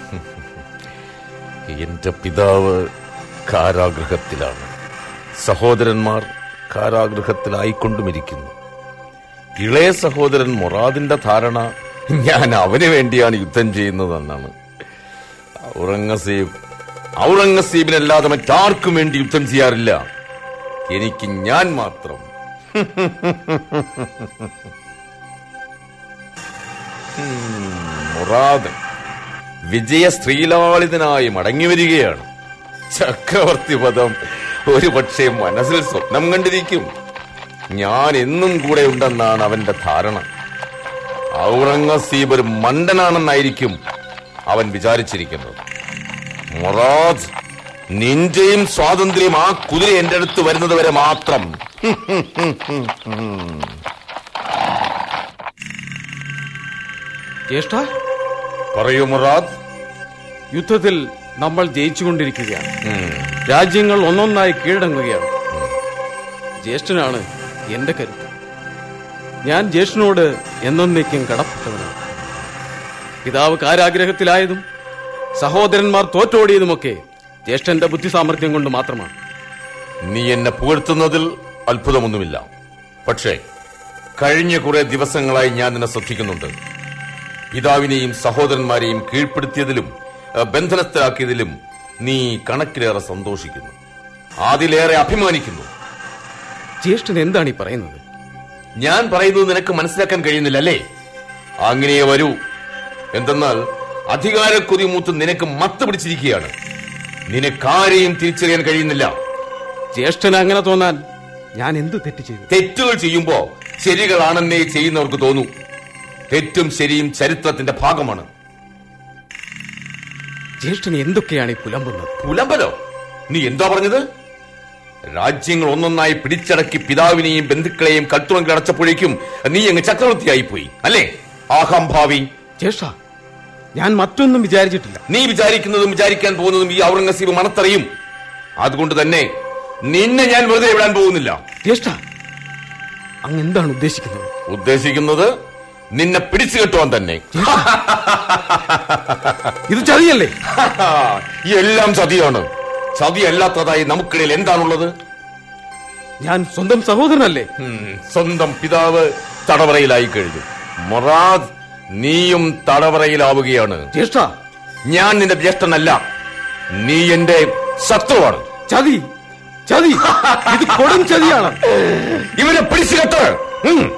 എന്റെ പിതാവ് കാരാഗൃഹത്തിലാണ് സഹോദരന്മാർ കാരാഗൃഹത്തിലായിക്കൊണ്ടുമിരിക്കുന്നു ഇളയ സഹോദരൻ മൊറാദിന്റെ ധാരണ ഞാൻ അവന് വേണ്ടിയാണ് യുദ്ധം ചെയ്യുന്നതെന്നാണ് ഔറംഗസീബ് ഔറംഗസീബിനല്ലാതെ മറ്റാർക്കും വേണ്ടി യുദ്ധം ചെയ്യാറില്ല എനിക്ക് ഞാൻ മാത്രം ഉം, മുറാദ് വിജയ സ്ത്രീലാളിതനായി മടങ്ങി വരികയാണ് ചക്രവർത്തി പദം ഒരു പക്ഷേ മനസ്സിൽ സ്വപ്നം കണ്ടിരിക്കും ഞാൻ എന്നും കൂടെ ഉണ്ടെന്നാണ് അവന്റെ ധാരണ ഔറംഗസീബ് ഒരു മണ്ടനാണെന്നായിരിക്കും അവൻ വിചാരിച്ചിരിക്കുന്നത് മൊറാദ് നിന്റെയും സ്വാതന്ത്ര്യം ആ കുതിര എന്റെ അടുത്ത് വരുന്നത് വരെ മാത്രം ജ്യേഷ്ഠ പറയൂ മൊറാദ് യുദ്ധത്തിൽ നമ്മൾ ജയിച്ചുകൊണ്ടിരിക്കുകയാണ് ഉം. രാജ്യങ്ങൾ ഒന്നൊന്നായി കീഴടങ്ങുകയാണ് ജ്യേഷ്ഠനാണ് എന്റെ കരുത്ത് ഞാൻ ജ്യേഷ്ഠനോട് എന്നേക്കും കടപ്പെട്ടവനാണ് പിതാവ് കാരാഗ്രഹത്തിലായതും സഹോദരന്മാർ തോറ്റോടിയതുമൊക്കെ ജ്യേഷ്ഠന്റെ ബുദ്ധി സാമർഥ്യം കൊണ്ട് മാത്രമാണ് നീ എന്നെ പുകഴ്ത്തുന്നതിൽ അത്ഭുതമൊന്നുമില്ല പക്ഷേ കഴിഞ്ഞ കുറെ ദിവസങ്ങളായി ഞാൻ നിന്നെ ശ്രദ്ധിക്കുന്നുണ്ട് പിതാവിനെയും സഹോദരന്മാരെയും കീഴ്പ്പെടുത്തിയതിലും അഹ്, ബന്ധനസ്ഥരാക്കിയതിലും നീ കണക്കിലേറെ സന്തോഷിക്കുന്നു അതിലേറെ അഭിമാനിക്കുന്നു ജ്യേഷ്ഠൻ എന്താണ് ഈ പറയുന്നത് ഞാൻ പറയുന്നത് നിനക്ക് മനസ്സിലാക്കാൻ കഴിയുന്നില്ല അല്ലേ അങ്ങനെ വരൂ എന്തെന്നാൽ അധികാരക്കൊതി മൂത്ത് നിനക്ക് മത്ത് പിടിച്ചിരിക്കുകയാണ് നിനക്കാരെയും തിരിച്ചറിയാൻ കഴിയുന്നില്ല ജ്യേഷ്ഠന് അങ്ങനെ തോന്നാൻ ഞാൻ എന്ത് തെറ്റ് ചെയ്തു തെറ്റുകൾ ചെയ്യുമ്പോ ശരികളാണെന്നേ ചെയ്യുന്നവർക്ക് തോന്നൂ തെറ്റും ശരിയും ചരിത്രത്തിന്റെ ഭാഗമാണ് ജ്യേഷ്ഠന് എന്തൊക്കെയാണ് ഈ പുലമ്പുന്നത് പുലമ്പലോ നീ എന്താ പറഞ്ഞത് രാജ്യങ്ങൾ ഒന്നൊന്നായി പിടിച്ചടക്കി പിതാവിനെയും ബന്ധുക്കളെയും കൽത്തുറങ്കിൽ അടച്ചപ്പോഴേക്കും നീ അങ്ങ് ചക്രവർത്തിയായി പോയി അല്ലേ ആഹംഭാവി ജ്യേഷ്ഠ ഞാൻ മറ്റൊന്നും വിചാരിച്ചിട്ടില്ല നീ വിചാരിക്കുന്നതും വിചാരിക്കാൻ പോകുന്നതും ഈ ഔറംഗസീബ് മണത്തറിയും അതുകൊണ്ട് തന്നെ നിന്നെ ഞാൻ വെറുതെ വിടാൻ പോകുന്നില്ല ജ്യേഷ്ഠ അങ്ങ് എന്താണ് ഉദ്ദേശിക്കുന്നത് ഉദ്ദേശിക്കുന്നത് നിന്നെ പിടിച്ചു കെട്ടുവാൻ തന്നെ ഇത് ചതിയല്ലേ എല്ലാം ചതിയാണ് ചതിയല്ലാത്തതായി നമുക്കിടയിൽ എന്താണുള്ളത് ഞാൻ സ്വന്തം സഹോദരനല്ലേ ഉം, സ്വന്തം പിതാവ് തടവറയിലായി കഴിഞ്ഞു മൊറാദ് നീയും തടവറയിലാവുകയാണ് ജ്യേഷ്ഠ ഞാൻ നിന്റെ ജ്യേഷ്ഠനല്ല നീ എന്റെ ശത്രുവാണ് ചതി ചതി ഇത് കൊടും ചതിയാണ് ഇവരെ പിടിച്ചു കെട്ട് ഉം.